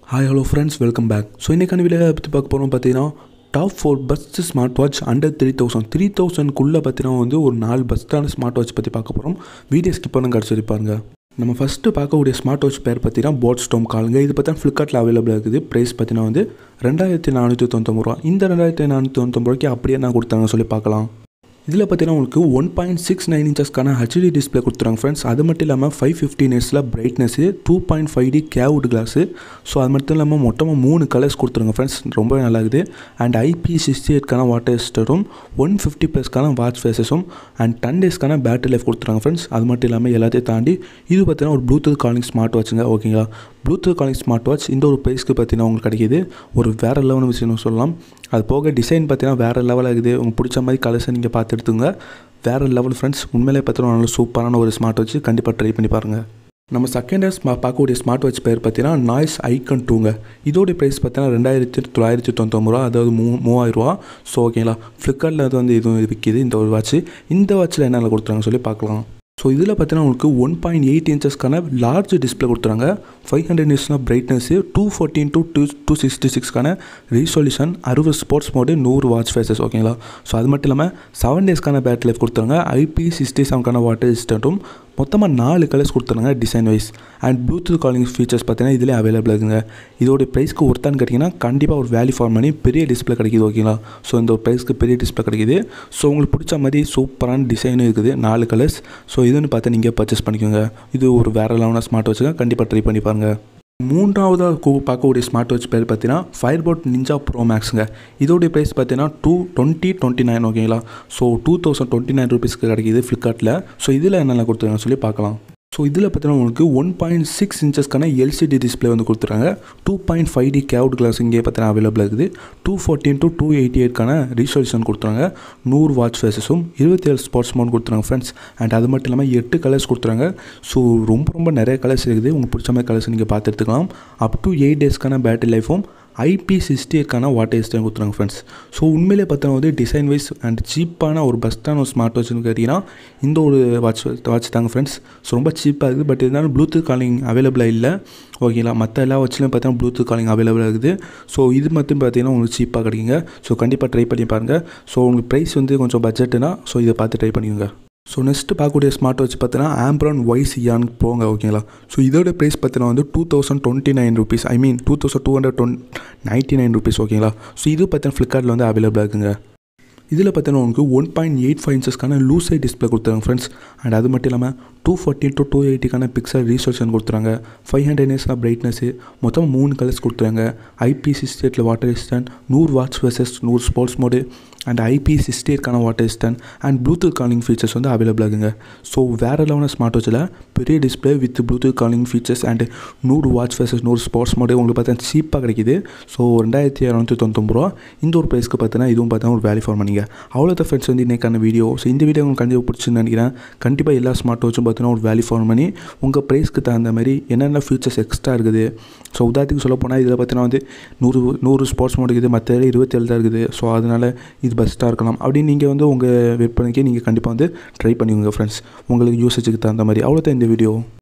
hi hello friends welcome back so இன்றைக்கான video பற்றி பார்க்க போகிறோம் பார்த்தீங்கன்னா top four best smart watch under three thousand த்ரீ தௌசண்ட்குள்ளே பார்த்தீங்கன்னா வந்து ஒரு நாலு பெஸ்ட்டான ஸ்மார்ட் வாட்ச் பற்றி பார்க்க போகிறோம் வீடியோ ஸ்கிப் பண்ண கிடச்சி பாருங்க நம்ம ஃபஸ்ட்டு பார்க்கக்கூடிய ஸ்மார்ட் வாட்ச் பேர் பார்த்தீங்கன்னா போட் ஸ்டோம் காலுங்க இது பார்த்தா ஃப்ளிப்கார்ட்டில் அவைலபிள் இருக்குது ப்ரைஸ் பார்த்தீங்கன்னா வந்து ரெண்டாயிரத்தி நானூற்றி தொண்ணூத்தொம்பது ரூபா இந்த ரெண்டாயிரத்தி நானூற்றி தொண்ணூத்தொம்பது ரூபாய்க்கு அப்படியே நான் கொடுத்தாங்கன்னு சொல்லி பார்க்கலாம் இதில் பார்த்தீங்கன்னா உங்களுக்கு ஒன் பாயிண்ட் சிக்ஸ் நைன் இன்ச்சஸ்க்கான ஹெச்டி டிஸ்பிளே கொடுத்துருவாங்க ஃப்ரெண்ட்ஸ் அது மட்டும் இல்லாமல் ஃபைவ் ஃபிஃப்டின் இயர்ஸில் brightness two point five D curved glass so அது மட்டும் இல்லாமல் மொத்தமாக மூணு கலர்ஸ் கொடுத்துருங்க ஃப்ரெண்ட்ஸ் ரொம்பவே நல்லா இருக்குது அண்ட் ஐபி சிக்ஸ்டி எயிட்கான வாட்டர் ஸ்டரும் ஒன் ஃபிஃப்டி ப்ளஸ்க்கான வாட்ச் ஃபேஸஸும் அண்ட் டென் டேஸ்க்கான பேட்டரி லைஃப் கொடுத்துருங்க ஃப்ரெண்ட்ஸ் அது மட்டும் இல்லாமல் எல்லாத்தையும் தாண்டி இது பார்த்தீங்கன்னா ஒரு ப்ளூடூத் காலிங் ஸ்மார்ட் வாட்சுங்க ஓகேங்களா ப்ளூடூத் காலிங் ஸ்மார்ட் வாட்ச் இந்த ஒரு ப்ரைஸ்க்கு பார்த்தீங்கன்னா உங்களுக்கு கிடைக்கிது ஒரு வேறு லெவல் விஷயம் சொல்லலாம் அது போக டிசைன் பார்த்தீங்கன்னா வேறு லெவலாக இருக்குது உங்களுக்கு பிடிச்ச மாதிரி கலர்ஸை நீங்கள் பார்த்து எடுத்துங்க வேறு லெவல் ஃப்ரெண்ட்ஸ் உண்மையிலே பார்த்தீங்கன்னா நல்ல சூப்பரான ஒரு ஸ்மார்ட் வாட்ச் கண்டிப்பாக ட்ரை பண்ணி பாருங்கள் நம்ம செகண்ட் ஹேண்ட் ஸ்மா பார்க்கக்கூடிய ஸ்மார்ட் வாட்ச் பேர் பார்த்தீங்கன்னா நாய்ஸ் ஐக்கன் டூங்க இதோடைய ப்ரைஸ் பார்த்தீங்கன்னா ரெண்டாயிரத்தி தொள்ளாயிரத்தி தொண்ணூத்தொம்பது ரூபா அதாவது மூ மூவாயிரரூவா ஸோ ஓகேங்களா ஃப்ளிப்கார்ட்டில் அது வந்து இதுவும் விற்கிது இந்த ஒரு வாட்ச் இந்த வாட்சில் என்னென்ன கொடுத்துறாங்க சொல்லி பார்க்கலாம் ஸோ இதில் பார்த்தீங்கன்னா உங்களுக்கு ஒன் பாயிண்ட் எயிட் இன்ச்சஸ்க்கான லார்ஜ் டிஸ்பிளே கொடுத்துறாங்க ஃபைவ் ஹண்ட்ரட் நியூஸ்னா brightness two fourteen two two two sixty சிக்ஸ்க்கான ரீசொல்யூஷன் அறுபது ஸ்போர்ட்ஸ் மோடு நூறு வாட்ச் ஃபேஸஸ் ஓகேங்களா ஸோ அது மட்டும் இல்லாமல் செவன் டேஸ்க்கான பேட்டரி லைஃப் கொடுத்துருங்க ஐபி சிக்ஸ்டி செவன்க்கான வாட்டர் ரெசிஸ்டண்ட்டும் மொத்தமாக நாலு கலர்ஸ் கொடுத்துருங்க design wise and bluetooth calling features பார்த்தீங்கன்னா இதிலே அவைலபிள் இருக்குங்க இதோடைய ப்ரைஸ்க்கு ஒருத்தான்னு கேட்டிங்கன்னா கண்டிப்பாக ஒரு வேல்யூ ஃபார்ம் பண்ணி பெரிய டிஸ்பிளே கிடைக்கிது ஓகேங்களா ஸோ இந்த ஒரு ப்ரைஸ்க்கு பெரிய டிஸ்பிளே கிடைக்கிது ஸோ உங்களுக்கு பிடிச்ச மாதிரி சூப்பரான டிசைனும் இருக்குது நாலு கலர்ஸ் ஸோ இதுன்னு பார்த்து நீங்கள் பர்ச்சேஸ் பண்ணிக்கோங்க இது ஒரு வேறு லெவலான ஸ்மார்ட் வாட்சுங்க கண்டிப்பாக ட்ரை பண்ணி பாருங்கள் மூன்றாவதாக கு பார்க்கக்கூடிய ஸ்மார்ட் வாட்ச் பேர் பார்த்தீங்கன்னா ஃபயர்போட் நிஞ்சா ப்ரோ மேக்ஸுங்க இதோடைய ப்ரைஸ் பார்த்தீங்கன்னா டூ டுவெண்ட்டி டுவெண்ட்டி நைன் ஓகேங்களா so two thousand twenty nine ருபீஸ்க்கு கிடைக்கிது ஃப்ளிப்கார்ட்டில் ஸோ இதில் என்னென்ன கொடுத்துருக்காங்க சொல்லி பார்க்கலாம் ஸோ இதில் பார்த்தீங்கன்னா உங்களுக்கு ஒன் பாயிண்ட் சிக்ஸ் இன்ச்சஸ்க்கான எல்சிடி டிஸ்பிளே வந்து கொடுத்துருக்காங்க two point five D curved glass இங்கே பார்த்தீங்கன்னா அவைலபிள் இருக்குது two fourteen to two eighty எயிட்க்கான ரீசொல்யூஷன் கொடுத்துறாங்க நூறு வாட்ச் ஃபேஸஸும் இருபத்தி ஏழு ஸ்போர்ட்ஸ் மோட் கொடுத்துறாங்க ஃப்ரெண்ட்ஸ் அண்ட் அது மட்டும் இல்லாமல் எட்டு கலர்ஸ் கொடுத்துறாங்க ஸோ ரொம்ப ரொம்ப நிறைய கலர்ஸ் இருக்குது உங்களுக்கு பிடிச்ச மாதிரி கலர்ஸ் நீங்கள் பார்த்து எடுத்துக்கலாம் அப் டு எயிட் டேஸ்க்கான பேட்டரி லைஃபும் ஐபி சிக்ஸ்டிக்கான வாட்டர் எஸ்டைம் கொடுத்துறாங்க ஃப்ரெண்ட்ஸ் ஸோ உண்மையிலே பார்த்தா வந்து டிசைன் வைஸ் அண்ட் சீப்பான ஒரு பெஸ்ட்டான ஒரு ஸ்மார்ட் வாட்ச்னு கேட்டிங்கன்னா இந்த ஒரு வாட்ச் வாட்ச் தாங்க ஃப்ரெண்ட்ஸ் ஸோ ரொம்ப சீப்பாக இருக்குது பட் இருந்தாலும் ப்ளூடூத் காலிங் அவைலபிளாக இல்லை ஓகேங்களா மற்ற எல்லா வாட்ச்லையும் பார்த்தீங்கன்னா ப்ளூடூத் காலிங் அவைலபிளாக இருக்குது ஸோ இது மட்டும் பார்த்தீங்கன்னா உங்களுக்கு சீப்பாக கிடைக்குங்க ஸோ கண்டிப்பாக ட்ரை பண்ணி பாருங்கள் ஸோ உங்களுக்கு ப்ரைஸ் வந்து கொஞ்சம் பட்ஜெட்டுனா ஸோ இதை பார்த்து ட்ரை பண்ணிக்கோங்க ஸோ நெக்ஸ்ட்டு பார்க்கக்கூடிய ஸ்மார்ட் வாட்ச் பார்த்தீங்கன்னா ஆம்ப்ரான் ஒய்ஸ் இயான் போங்க ஓகேங்களா ஸோ இதோட ப்ரைஸ் பார்த்தீங்கன்னா வந்து two thousand twenty nine rupees I mean two thousand two hundred twenty ninety nine rupees ஓகேங்களா ஸோ இது பார்த்தீங்கன்னா ஃப்ளிப்கார்ட்டில் வந்து அவைலபிளாக இருக்குங்க இதில் பார்த்தீங்கன்னா உங்களுக்கு ஒன் பாயிண்ட் எயிட் ஃபைவ் இன்ச்சஸ்க்கான லூசை டிஸ்பிளே கொடுத்துருங்க ஃப்ரெண்ட்ஸ் அண்ட் அது மட்டும் இல்லாமல் டூ ஃபார்ட்டி டு டூ எயிட்டிக்கான பிக்சல் ரீசோர்ஷன் கொடுத்துறாங்க ஃபைவ் ஹண்ட்ரட் இயர்ஸ்னால் பிரைட்னஸ்ஸு மொத்தம் மூணு கலர்ஸ் கொடுத்துறாங்க ஐபி சிக்ஸ்டேட்டில் வாட்டர் ரெசிஸ்டன்ட் நூறு வாட்ச் வெர்சஸ் நூறு ஸ்போர்ட்ஸ் மோடு அண்ட் ஐபி சிக்ஸ்டேட்கான water resistant and bluetooth calling features வந்து அவைலபிள் ஆகுங்க ஸோ வேறு லெவலான ஸ்மார்ட் வாட்சில் பெரிய display with bluetooth calling features and நூறு வாட்ச் ஃபேஸஸ் நூறு ஸ்போர்ட்ஸ் மோடு உங்களுக்கு பார்த்தா சீப்பாக கிடைக்கிது ஸோ ரெண்டாயிரத்தி இரநூத்தி தொண்ணூத்தொம்பது ரூபா இந்த ஒரு ப்ரைஸ்க்கு பார்த்தீங்கன்னா இதுவும் பார்த்தீங்கன்னா ஒரு வேல்யூ ஃபார் பண்ணிங்க அவ்வளோ ஃப்ரெண்ட்ஸ் வந்து இன்றைக்கான வீடியோ ஸோ இந்த வீடியோ உங்களுக்கு கண்டிப்பாக பிடிச்சுன்னு நினைக்கிறேன் கண்டிப்பாக எல்லா ஸ்மார்ட் வாட்சும் பார்த்தீங்கன்னா ஒரு வேல்யூ ஃபார்ம் பண்ணி உங்கள் ப்ரைஸ்க்கு தகுந்த மாதிரி என்னென்ன ஃபீச்சர்ஸ் எக்ஸ்ட்ரா இருக்குது ஸோ உதாரணத்துக்கு சொல்ல போனால் இதில் பார்த்தீங்கன்னா வந்து நூறு நூறு ஸ்போர்ட்ஸ் மோட் இருக்குது மற்ற இருபத்தேழு தான் இருக்குது ஸோ அதனால் இது பெஸ்ட்டாக இருக்கலாம் அப்படின்னு நீங்கள் வந்து உங்கள் விற்பனைக்கு நீங்கள் கண்டிப்பாக வந்து ட்ரை பண்ணிக்கோங்க ஃப்ரெண்ட்ஸ் உங்களுக்கு யூசேஜுக்கு தகுந்த மாதிரி அவ்வளோதான் இந்த வீடியோ